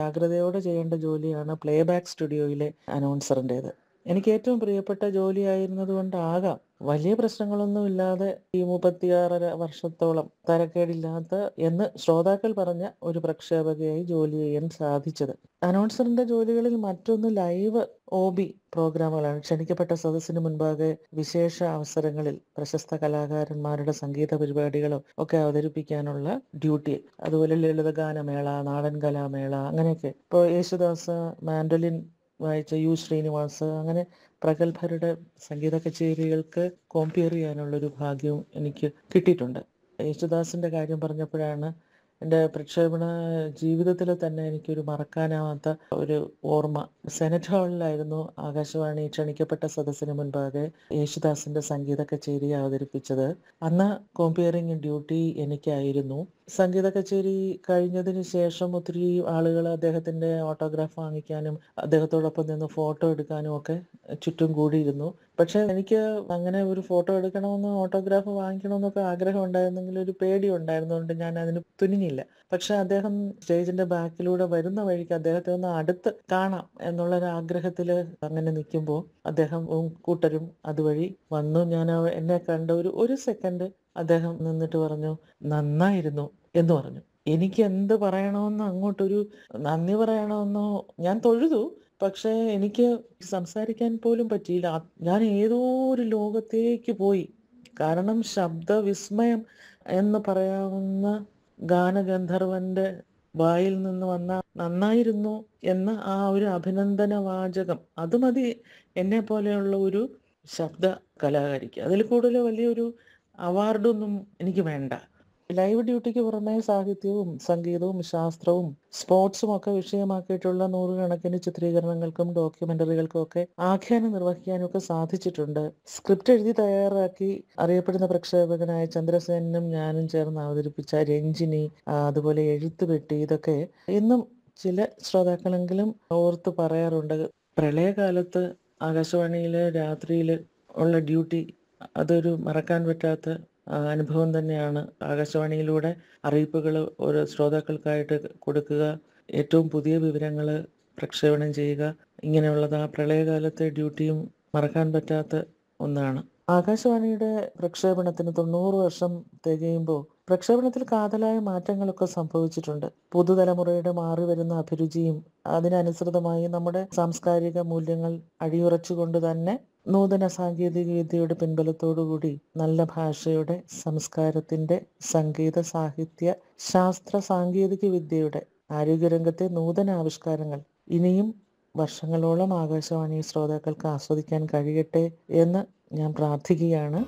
ജാഗ്രതയോടെ ചെയ്യേണ്ട ജോലിയാണ് പ്ലേബാക്ക് സ്റ്റുഡിയോയിലെ അനൗൺസറിൻ്റേത് എനിക്ക് ഏറ്റവും പ്രിയപ്പെട്ട ജോലിയായിരുന്നത് കൊണ്ടാകാം വലിയ പ്രശ്നങ്ങളൊന്നും ഇല്ലാതെ ഈ മുപ്പത്തിയാറര വർഷത്തോളം തരക്കേടില്ലാത്ത എന്ന് ശ്രോതാക്കൾ പറഞ്ഞ ഒരു പ്രക്ഷേപകയായി ജോലി ചെയ്യാൻ സാധിച്ചത് അനൗൺസറിന്റെ ജോലികളിൽ മറ്റൊന്ന് ലൈവ് ഒ ബി പ്രോഗ്രാമുകളാണ് ക്ഷണിക്കപ്പെട്ട സദസ്സിന് മുൻപാകെ വിശേഷ അവസരങ്ങളിൽ പ്രശസ്ത കലാകാരന്മാരുടെ സംഗീത പരിപാടികളോ ഒക്കെ അവതരിപ്പിക്കാനുള്ള ഡ്യൂട്ടി അതുപോലെ ലളിതഗാനമേള നാടൻ കലാമേള അങ്ങനെയൊക്കെ ഇപ്പോൾ യേശുദാസ് മാൻഡലിൻ വായിച്ച യു ശ്രീനിവാസ് അങ്ങനെ പ്രഗത്ഭരുടെ സംഗീത കച്ചേരികൾക്ക് കോമ്പിയർ ചെയ്യാനുള്ളൊരു ഭാഗ്യവും എനിക്ക് കിട്ടിയിട്ടുണ്ട് യേശുദാസിൻ്റെ കാര്യം പറഞ്ഞപ്പോഴാണ് എൻ്റെ പ്രക്ഷേപണ ജീവിതത്തിൽ തന്നെ എനിക്കൊരു മറക്കാനാവാത്ത ഒരു ഓർമ്മ സെനറ്റ് ഹാളിലായിരുന്നു ആകാശവാണി ക്ഷണിക്കപ്പെട്ട സദസ്സിന് മുൻപാകെ യേശുദാസിൻ്റെ സംഗീത കച്ചേരി അവതരിപ്പിച്ചത് അന്ന് കോമ്പിയറിംഗ് ഡ്യൂട്ടി എനിക്കായിരുന്നു സംഗീത കച്ചേരി കഴിഞ്ഞതിന് ശേഷം ഒത്തിരി ആളുകൾ അദ്ദേഹത്തിൻ്റെ ഓട്ടോഗ്രാഫ് വാങ്ങിക്കാനും അദ്ദേഹത്തോടൊപ്പം നിന്ന് ഫോട്ടോ എടുക്കാനും ഒക്കെ ചുറ്റും കൂടിയിരുന്നു പക്ഷെ എനിക്ക് അങ്ങനെ ഒരു ഫോട്ടോ എടുക്കണമെന്ന് ഓട്ടോഗ്രാഫ് വാങ്ങിക്കണമെന്നൊക്കെ ആഗ്രഹം ഉണ്ടായിരുന്നെങ്കിൽ ഒരു പേടി ഉണ്ടായിരുന്നതുകൊണ്ട് ഞാൻ അതിന് തുനിഞ്ഞില്ല പക്ഷെ അദ്ദേഹം സ്റ്റേജിന്റെ ബാക്കിലൂടെ വരുന്ന വഴിക്ക് അദ്ദേഹത്തെ ഒന്ന് അടുത്ത് കാണാം എന്നുള്ളൊരു ആഗ്രഹത്തിൽ അങ്ങനെ നിൽക്കുമ്പോൾ അദ്ദേഹവും കൂട്ടരും അതുവഴി വന്നു ഞാൻ അവ- എന്നെ കണ്ട ഒരു ഒരു സെക്കൻഡ് അദ്ദേഹം നിന്നിട്ട് പറഞ്ഞു നന്നായിരുന്നു എന്ന് പറഞ്ഞു എനിക്ക് എന്ത് പറയണമെന്ന് അങ്ങോട്ടൊരു നന്ദി പറയണമെന്നോ ഞാൻ തൊഴുതു പക്ഷേ എനിക്ക് സംസാരിക്കാൻ പോലും പറ്റിയില്ല ആ- ഞാൻ ഏതോ ഒരു ലോകത്തേക്ക് പോയി കാരണം ശബ്ദവിസ്മയം എന്ന് പറയാവുന്ന ഗാനഗന്ധർവന്റെ വായിൽ നിന്ന് വന്ന നന്നായിരുന്നു എന്ന ആ ഒരു അഭിനന്ദന വാചകം അത് മതി എന്നെ പോലെയുള്ള ഒരു ശബ്ദ കലാകാരിക്ക് അതിൽ കൂടുതൽ വലിയൊരു അവാർഡൊന്നും എനിക്ക് വേണ്ട ലൈവ് ഡ്യൂട്ടിക്ക് പുറമെ സാഹിത്യവും സംഗീതവും ശാസ്ത്രവും സ്പോർട്സും ഒക്കെ വിഷയമാക്കിയിട്ടുള്ള നൂറുകണക്കിന് ചിത്രീകരണങ്ങൾക്കും ഡോക്യുമെന്ററികൾക്കും ഒക്കെ ആഖ്യാനം നിർവഹിക്കാനും ഒക്കെ സാധിച്ചിട്ടുണ്ട് സ്ക്രിപ്റ്റ് എഴുതി തയ്യാറാക്കി അറിയപ്പെടുന്ന പ്രക്ഷേപകനായ ചന്ദ്രസേനും ഞാനും ചേർന്ന് അവതരിപ്പിച്ച രഞ്ജിനി ആ, അതുപോലെ എഴുത്തുപെട്ടി ഇതൊക്കെ ഇന്നും ചില ശ്രോതാക്കളെങ്കിലും ഓർത്ത് പറയാറുണ്ട് പ്രളയകാലത്ത് ആകാശവാണിയിലെ രാത്രിയിൽ ഉള്ള ഡ്യൂട്ടി അതൊരു മറക്കാൻ പറ്റാത്ത ആ, അനുഭവം തന്നെയാണ് ആകാശവാണിയിലൂടെ അറിയിപ്പുകൾ ഓരോ ശ്രോതാക്കൾക്കായിട്ട് കൊടുക്കുക ഏറ്റവും പുതിയ വിവരങ്ങൾ പ്രക്ഷേപണം ചെയ്യുക ഇങ്ങനെയുള്ളത് ആ പ്രളയകാലത്തെ ഡ്യൂട്ടിയും മറക്കാൻ പറ്റാത്ത ഒന്നാണ് ആകാശവാണിയുടെ പ്രക്ഷേപണത്തിന് തൊണ്ണൂറ് വർഷം തികയുമ്പോൾ പ്രക്ഷേപണത്തിൽ കാതലായ മാറ്റങ്ങളൊക്കെ സംഭവിച്ചിട്ടുണ്ട് പുതുതലമുറയുടെ മാറി വരുന്ന അഭിരുചിയും അതിനനുസൃതമായി നമ്മുടെ സാംസ്കാരിക മൂല്യങ്ങൾ അടിയുറച്ചുകൊണ്ട് തന്നെ നൂതന സാങ്കേതിക വിദ്യയുടെ പിൻബലത്തോടുകൂടി നല്ല ഭാഷയുടെ സംസ്കാരത്തിന്റെ സംഗീത സാഹിത്യ ശാസ്ത്ര സാങ്കേതിക വിദ്യയുടെ ആരോഗ്യരംഗത്തെ നൂതന ആവിഷ്കാരങ്ങൾ ഇനിയും വർഷങ്ങളോളം ആകാശവാണി ശ്രോതാക്കൾക്ക് ആസ്വദിക്കാൻ കഴിയട്ടെ എന്ന് ഞാൻ പ്രാർത്ഥിക്കുകയാണ്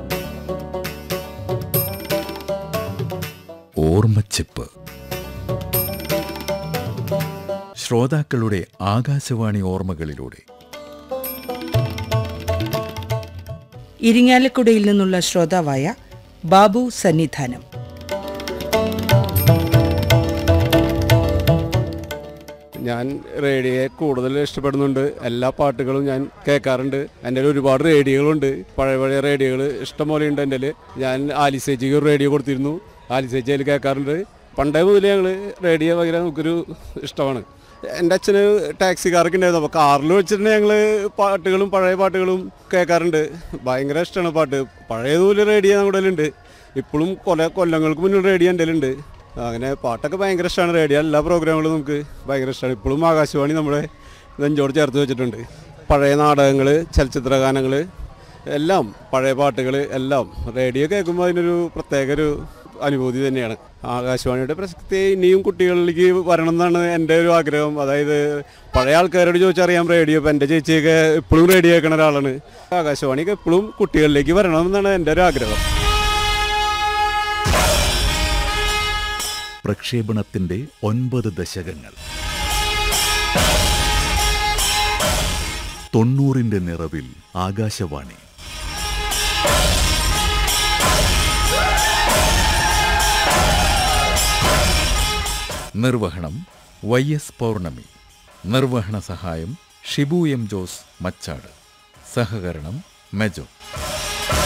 ഓർമ്മച്ചിപ്പ് ശ്രോതാക്കളുടെ ആകാശവാണി ഓർമ്മകളിലൂടെ ഇരിങ്ങാലക്കുടയിൽ നിന്നുള്ള ശ്രോതാവായ ബാബു സന്നിധാനം ഞാൻ റേഡിയോയെ കൂടുതൽ ഇഷ്ടപ്പെടുന്നുണ്ട് എല്ലാ പാട്ടുകളും ഞാൻ കേൾക്കാറുണ്ട് എൻ്റെ കയ്യിൽ ഒരുപാട് റേഡിയോകളുണ്ട് പഴയ പഴയ റേഡിയോകൾ ഇഷ്ടംപോലെ ഉണ്ട് എൻ്റെ കയ്യിൽ. ഞാൻ ആലിസേച്ചിക്ക് ഒരു റേഡിയോ കൊടുത്തിരുന്നു ആലിസേച്ചി അതിൽ കേൾക്കാറുണ്ട് പണ്ടേ മുതൽ ഞങ്ങൾ റേഡിയോ ഭയങ്കര നമുക്കൊരു ഇഷ്ടമാണ് എൻ്റെ അച്ഛന് ടാക്സി കാറൊക്കെ ഉണ്ടായിരുന്നു അപ്പോൾ കാറിൽ വെച്ചിട്ട് ഞങ്ങൾ പാട്ടുകളും പഴയ പാട്ടുകളും കേൾക്കാറുണ്ട് ഭയങ്കര ഇഷ്ടമാണ് പാട്ട് പഴയതുപോലെ റേഡിയോ നമ്മുടെ കയ്യിലുണ്ട് ഇപ്പോഴും കൊല കൊല്ലങ്ങൾക്ക് മുന്നിൽ റേഡിയോ എൻ്റെ കയ്യിലുണ്ട് അങ്ങനെ പാട്ടൊക്കെ ഭയങ്കര ഇഷ്ടമാണ് റേഡിയോ എല്ലാ പ്രോഗ്രാമുകളും നമുക്ക് ഭയങ്കര ഇഷ്ടമാണ് ഇപ്പോഴും ആകാശവാണി നമ്മുടെ നെഞ്ചോട് ചേർത്ത് വെച്ചിട്ടുണ്ട് പഴയ നാടകങ്ങൾ ചലച്ചിത്ര ഗാനങ്ങൾ എല്ലാം പഴയ പാട്ടുകൾ എല്ലാം റേഡിയോ കേൾക്കുമ്പോൾ അതിനൊരു പ്രത്യേക ഒരു അനുഭൂതി തന്നെയാണ് ആകാശവാണിയുടെ പ്രസക്തി ഇനിയും കുട്ടികളിലേക്ക് വരണം എന്നാണ് എൻ്റെ ഒരു ആഗ്രഹം അതായത് പഴയ ആൾക്കാരോട് ചോദിച്ചറിയാം റേഡിയോ ഇപ്പം എൻ്റെ ചേച്ചിയൊക്കെ എപ്പോഴും റേഡിയോ കേൾക്കുന്ന ഒരാളാണ് ആകാശവാണിയൊക്കെ എപ്പോഴും കുട്ടികളിലേക്ക് വരണം എന്നാണ് എൻ്റെ ഒരു ആഗ്രഹം പ്രക്ഷേപണത്തിന്റെ ഒൻപത് ദശകങ്ങൾ തൊണ്ണൂറിന്റെ നിറവിൽ ആകാശവാണി നിർവഹണം വൈ എസ് പൗർണമി നിർവഹണ സഹായം ഷിബു എം ജോസ് മച്ചാട് സഹകരണം മെജോ